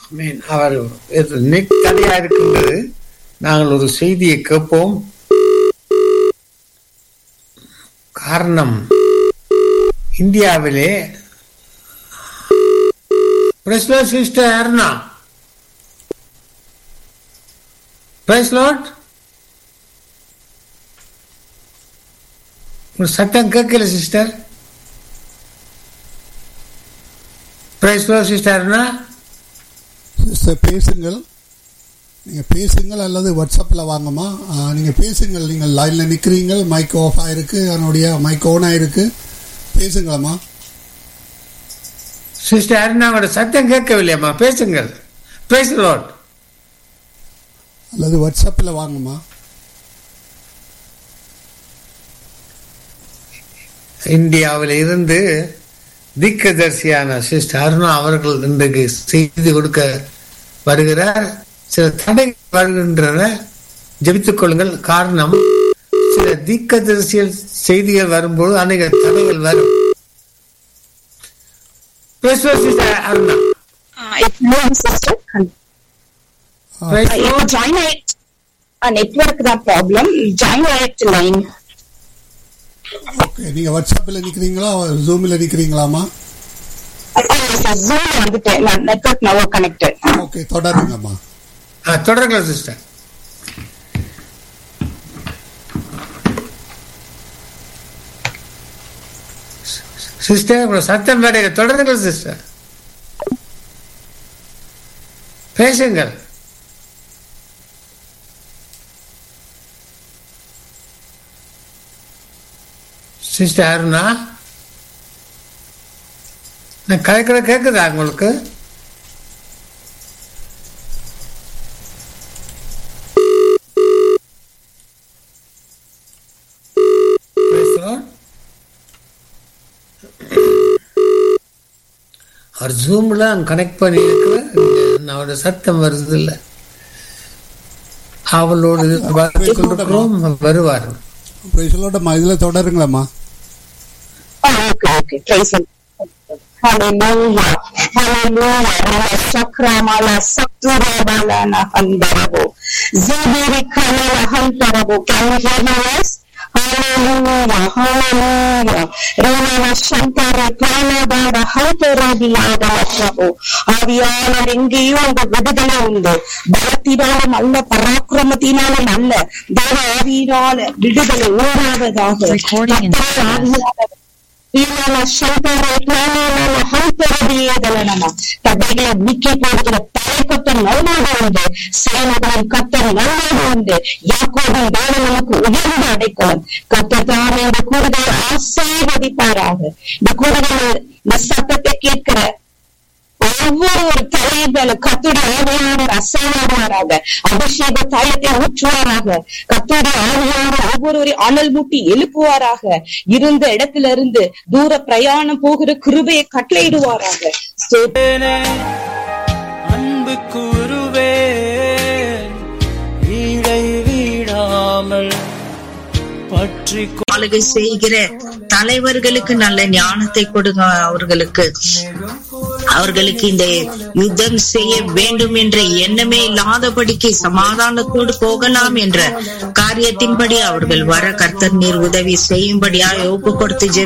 மீன் அவர் net தடையா இருக்கின்றது நாங்கள் ஒரு செய்தியை கேட்போம் காரணம் இந்தியாவிலே பிரஸ்லோ சிஸ்டர் அருணா பிரைஸ் லாட் ஒரு சத்தம் கேட்கல sister praise Lord sister Aruna sister பேசுங்கள் நீங்கள் பேசுங்கள் அல்லது வாட்ஸ்அப்பில் வாங்கம்மா நீங்கள் பேசுங்கள் நீங்கள் லைனில் நிற்கிறீங்க மைக் ஆஃப் ஆயிருக்கு அதனுடைய மைக் ஆன் ஆயிருக்கு பேசுங்களம்மா சிஸ்டர் அருணாவோட சத்தம் கேட்கவில்லையம்மா பேசுங்கள் பிரைஸ் லாட் அல்லது வாட்ஸ்அப்பில் வாங்கம்மா இந்தியாவில் இருந்து திக்கதர்சியான சிஸ்டர் அருணா அவர்கள் இன்றைக்கு செய்தி கொடுக்க வருகிறார் சில தடைகள் வருகின்றன ஜெபித்துக் கொள்ளுங்கள் காரணம் சில திக்கதரிசியல் செய்திகள் வரும்போது அநேக தடைகள் வரும் பேசுவோம் sister Aruna Uh, it's no sister. Praise Uh, Lord. it join it. A network that problem. Join it line. Okay நீங்கள் வாட்ஸ்அப்பில் நிற்கிறீங்களா ஜூமில் நிற்கிறீங்களாம்மா Uh, Zoom வந்துட்டு network now connected. ஓகே தொடருங்கம்மா ஆ, தொடருங்கள் சிஸ்டர் சிஸ்டர் உங்க சத்தம் வேற தொடருங்கள் சிஸ்டர் பேசுங்கள் சிஸ்டர் அருணா நான் கலைக்கிற கேட்குதா உங்களுக்கு Praise the Lord. அவர் ஜூம்ல கனெக்ட் பண்ணி அவரோட சத்தம் வருது இல்ல அவளோடு பார்த்துக் கொண்டிருக்கிறோம் வருவார் சொல்லட்டம்மா இதில் தொடருங்களம்மா Oh, okay, okay. Praise Him. Hallelujah. Hallelujah. Rala Sakramala Sakturabala Nahandarabo. Zibiri Kamala Hantarabo. Can you hear me, yes? Hallelujah. Hallelujah. Rala Shankara Pranabada Hantarabiyada Prabhu. ஆவியாளர் எங்கேயும் அந்த விடுதலை உண்டு பலத்தினாலும் அல்ல பராக்கிரமத்தினாலும் அல்ல தேவ ஆவியினால விடுதலை உண்டாவதாக Recording in கர்த்தர் ஆவியானவர் ஈனால சங்கர ஞானால ஹந்தரதியேதலனமா தடைகளை நீக்கி போடுகிற தலைக்கத்தர் நல்வாக உண்டு சேனைகளின் கத்தர் நல்வாக உண்டு யாக்கோபின் தேவன் நமக்கு உயர்ந்த அடைக்கலம் கத்தர் தாமே இந்த கூடுதலை ஆசீர்வதிப்பாராக இந்த கூடுதல் இந்த சத்தத்தை கேட்கிற ஒவ்வொரு ஒரு தலையின் மேல கத்துடைய ஆவியானவர் அசைவாடுவாராக அபிஷேக தைலத்தை ஊற்றுவாராக கத்துடைய ஆவியானவர் ஒவ்வொருவரையும் அனல் மூட்டி எழுப்புவாராக இருந்த இடத்துல இருந்து தூர பிரயாணம் போகிற கிருபையை கட்டளையிடுவாராக தேனே, அன்பு கூறுவேன் வீடை வீடாமல் பற்றி ஆளுகை செய்கிற தலைவர்களுக்கு நல்ல ஞானத்தை கொடுங்க அவர்களுக்கு அவர்களுக்கு இந்த யுத்தம் செய்ய வேண்டும் என்ற எண்ணமே இல்லாதபடிக்கு சமாதானத்தோடு போகலாம் என்ற காரியத்தின்படி அவர்கள் வர கர்த்தர் நீர் உதவி செய்யும்படியா ஒப்பு கொடுத்து ஜெபி